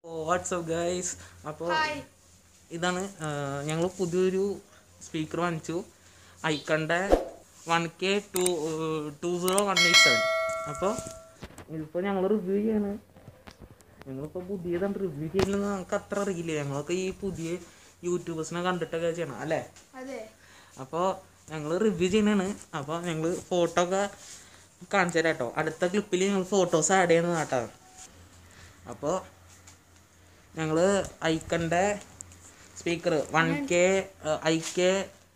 WhatsApp guys അപ്പോൾ hi ഇതാണ് ഞങ്ങൾ പുതിയൊരു സ്പീക്കർ വാങ്ങിച്ചു ഐക്കണ്ട one K two two zero one eight seven അപ്പോൾ ഇതിപ്പോൾ ഞങ്ങൾ റിവ്യൂ ചെയ്യാണ് ഞങ്ങളിപ്പോൾ പുതിയതാണ് റിവ്യൂ ചെയ്യലെന്ന് നമുക്ക് അത്ര അറിയില്ല ഞങ്ങളൊക്കെ ഈ പുതിയ യൂട്യൂബേഴ്സിനെ കണ്ടിട്ടൊക്കെ ചെയ്യണം അല്ലേ അതെ അപ്പോൾ ഞങ്ങൾ റിവ്യൂ ചെയ്യണതാണ് അപ്പോൾ ഞങ്ങൾ ഫോട്ടോ ഒക്കെ കാണിച്ചു തരാം കേട്ടോ അടുത്ത ക്ലിപ്പിൽ ഞങ്ങൾ ഫോട്ടോസ് ആഡ് ചെയ്യുന്നത് കേട്ടോ അപ്പോൾ ഞങ്ങൾ ഐക്കൻ്റെ speaker one K I K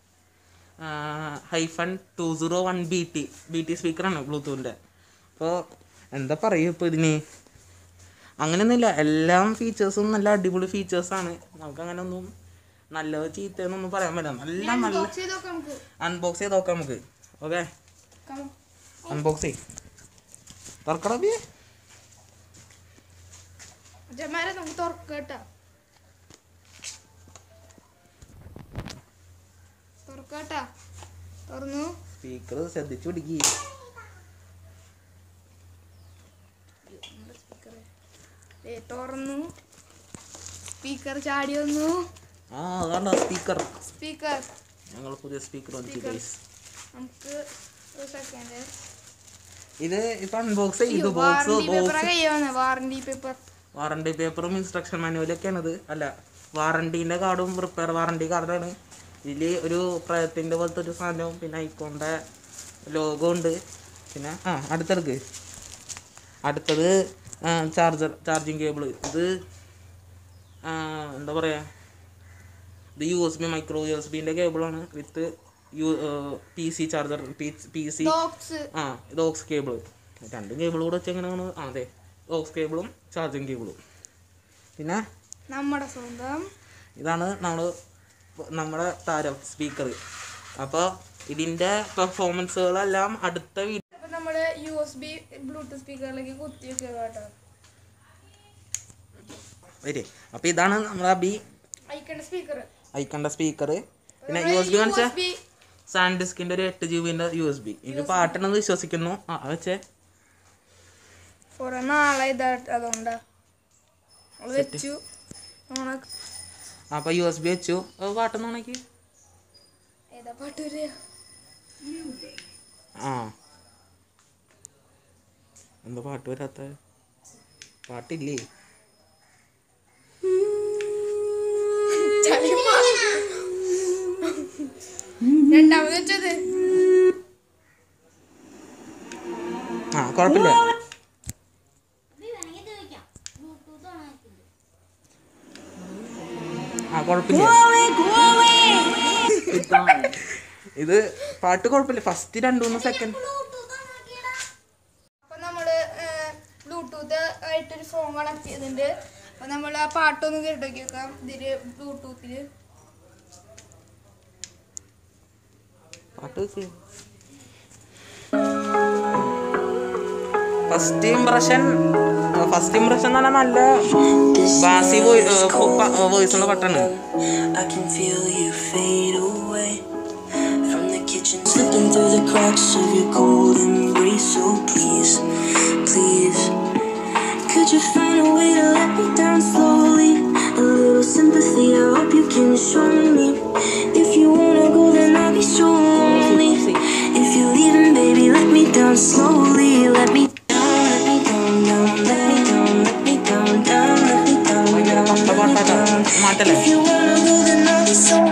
hyphen two zero one B T B T സ്പീക്കറാണ് ബ്ലൂടൂത്തിൻ്റെ അപ്പോൾ എന്താ പറയുക ഇപ്പോൾ ഇതിന് അങ്ങനെയൊന്നുമില്ല എല്ലാം ഫീച്ചേഴ്സും നല്ല അടിപൊളി ഫീച്ചേഴ്സാണ് നമുക്ക് അങ്ങനെ ഒന്നും നല്ലത് ചീത്തയെന്നൊന്നും പറയാൻ പറ്റില്ല നല്ല നല്ല ബോക്സ് ചെയ്ത് നോക്കാം നമുക്ക് അൺബോക്സ് ചെയ്ത് നോക്കാം നമുക്ക് ഓക്കെ Come on. അൺബോക്സ് ചെയ് തുറക്കടാ ബി ജമാരെ നമുക്ക് തുറക്കട്ടാ തുറക്കട്ടാ തുറന്നു സ്പീക്കർ ശ്രദ്ധിച്ചു പിടിക്കി ഏ തുറന്നു സ്പീക്കർ ചാടി വന്നു ആ അതാണ് സ്പീക്കർ സ്പീക്കർ ഞങ്ങൾ പുതിയ സ്പീക്കർ വന്നിട്ട് Speaker. ഗൈസ് നമുക്ക് ഒരു സെക്കൻഡ് ഇത് ഇപ്പൊ അൺബോക്സ് ചെയ്തു ബോക്സ് വാറണ്ടി പേപ്പർ ബോക്സ് കയ്യാണ് വാറണ്ടി പേപ്പർ വാറണ്ടി പേപ്പറും ഇൻസ്ട്രക്ഷൻ മാനുവലൊക്കെയാണ് ഇത് അല്ല വാറണ്ടീൻ്റെ കാർഡും റിപ്പയർ വാറണ്ടി കാർഡാണ് ഇതിൽ ഒരു പ്രയത്തിൻ്റെ പോലത്തെ ഒരു സാധനവും പിന്നെ ഐക്കോണിൻ്റെ ലോഗോ ഉണ്ട് പിന്നെ ആ അടുത്തെടുക്ക് അടുത്തത് ചാർജർ ചാർജിങ് കേബിൾ ഇത് ആ, എന്താ പറയുക ഇത് U S B micro U S ബിൻ്റെ കേബിളാണ് with U P C charger P C box ആ ഇത് ഓക്സ് കേബിൾ രണ്ടും കേബിൾ കൂടെ വെച്ച് എങ്ങനെയാണ് ആ അതെ ഓക്സ് കേബിളും ചാർജിങ് കേബിളും പിന്നെ നമ്മുടെ സ്വന്തം ഇതാണ് നമ്മൾ നമ്മുടെ താരം സ്പീക്കർ അപ്പോൾ ഇതിൻ്റെ പെർഫോമൻസുകളെല്ലാം അടുത്ത വീഡിയോ അപ്പൊ നമ്മള് യു എസ് ബി ബ്ലൂടൂത്ത് സ്പീക്കറിലേക്ക് കുത്തി വെക്കുക കേട്ടോ വരെ അപ്പോൾ ഇതാണ് നമ്മുടെ ബി അയക്കേണ്ട സ്പീക്കർ ഐക്കണ്ട സ്പീക്കർ പിന്നെ യു എസ് ബി കാണിച്ച സാൻഡ് ഡിസ്കിൻ്റെ ഒരു എട്ട് ജി ബിൻ്റെ യു എസ് ബി ഇത് പാട്ടുണ്ടെന്ന് വിശ്വസിക്കുന്നു ആ വെച്ചേ കുറെ നാളെ ഇതാ അതുകൊണ്ടാ നമ്മള് വെച്ചു നമ്മളെ അപ്പോൾ യു എസ് ബി വെച്ചു പാട്ടെന്നാണെങ്കിൽ ഏതാ പാട്ട് വരിക ആ എന്താ പാട്ട് വരാത്ത പാട്ടില്ലേ രണ്ടാമത് വെച്ചത് ആ കുഴപ്പമില്ല ആ കുഴപ്പമില്ല ഇത് പാട്ട് കുഴപ്പമില്ല ഫസ്റ്റ് രണ്ട് മൂന്ന് സെക്കൻഡ് അപ്പൊ നമ്മള് ബ്ലൂടൂത്ത് ആയിട്ടൊരു ഫോൺ കണക്ട് ചെയ്തിട്ടുണ്ട് അപ്പൊ നമ്മൾ ആ പാട്ടൊന്ന് കേട്ടോക്കി വെക്കാം ഇതില് ബ്ലൂടൂത്തില് പാട്ട് ഫസ്റ്റ് ഇംപ്രഷൻ ഫസ്റ്റ് ഇംപ്രഷൻ എന്ന് പറഞ്ഞാൽ നല്ല ബാസി വോയിസ് ഉള്ള പാട്ടാണ് I can feel you fade away from the kitchen, slipping through the cracks of your cold embrace. So please, please, could you find a way to let me down slowly? A little sympathy, I hope you can show me. If you wanna go, then I'll be so lonely. If you're leaving, baby, let me down slowly. Let me down, let me down, down, let me down, let me down, down, let me down, down, let me down. മാറ്റല്ലേ If you wanna go, then I'll be so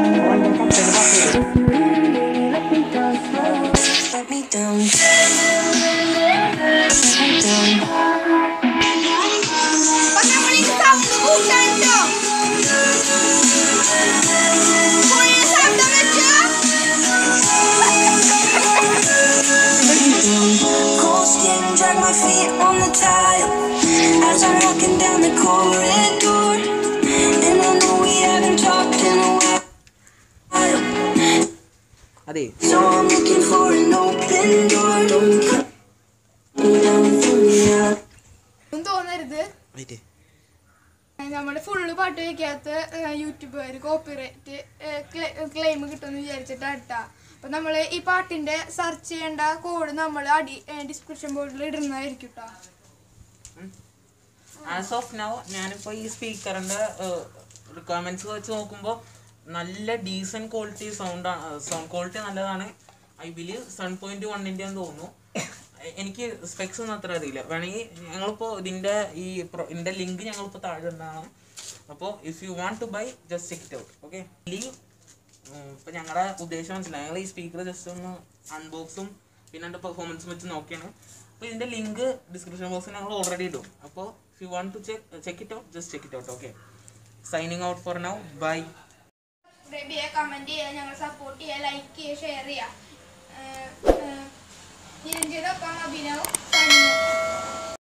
Let me down slow. Let me down. Let me down. അപ്പൊ നമ്മളിനി sound കൂട്ടാനുണ്ടോ full ശബ്ദം വെച്ചോ Cold skin, drag my feet on the tile as I'm walking down the corridor. And I know we haven't talked in a while. അതെ So I'm looking for an open door. Don't cut me down from the out. ഒന്നും തോന്നരുത് white നമ്മുടെ full പാട്ട് വയ്ക്കാത്ത യൂട്യൂബുകാർ copyright claim കിട്ടുമെന്ന് വിചാരിച്ചിട്ടാണ് കേട്ടാ അപ്പൊ നമ്മൾ ഈ പാട്ടിന്റെ സെർച്ച് ചെയ്യേണ്ട കോഡ് നമ്മൾ അടി ഡിസ്ക്രിപ്ഷൻ ബോർഡിൽ ഇടുന്നതായിരിക്കും കേട്ടോ ആസ് ഓഫ് നൗ ഞാനിപ്പോൾ ഈ സ്പീക്കറിൻ്റെ റിക്വയർമെൻറ്റ്സ് വെച്ച് നോക്കുമ്പോൾ നല്ല decent quality sound sound quality നല്ലതാണ് ഐ ബിലീവ് സെവൻ പോയിൻറ്റ് വണ്ണിൻ്റെ എന്ന് തോന്നുന്നു എ- എനിക്ക് സ്പെക്സ് ഒന്നും അത്ര അറിയില്ല വേണമെങ്കിൽ ഞങ്ങളിപ്പോൾ ഇതിൻ്റെ ഈ പ്രൊ ഇതിൻ്റെ ലിങ്ക് ഞങ്ങളിപ്പോൾ താഴെ ഉണ്ടാണ് അപ്പോൾ if you want to buy just check it out okay leave ഇപ്പം ഞങ്ങളുടെ ഉദ്ദേശം മനസ്സിലായി ഞങ്ങൾ ഈ സ്പീക്കർ ജസ്റ്റ് ഒന്ന് അൺബോക്സും പിന്നെ എൻ്റെ പെർഫോമൻസും വെച്ച് നോക്കിയാണ് അപ്പോൾ ഇതിൻ്റെ ലിങ്ക് ഡിസ്ക്രിപ്ഷൻ ബോക്സിൽ ഞങ്ങൾ ഓൾറെഡി ഇടും അപ്പോൾ if you want to check check it out just check it out okay signing out for now bye subscribe ചെയ്യുക കമൻറ്റ് ചെയ്യുക ഞങ്ങൾ സപ്പോർട്ട് ചെയ്യുക ലൈക്ക് ചെയ്യുക ഷെയർ ചെയ്യുക നിരഞ്ജിതൊപ്പം അഭിനവ് സൈനിങ്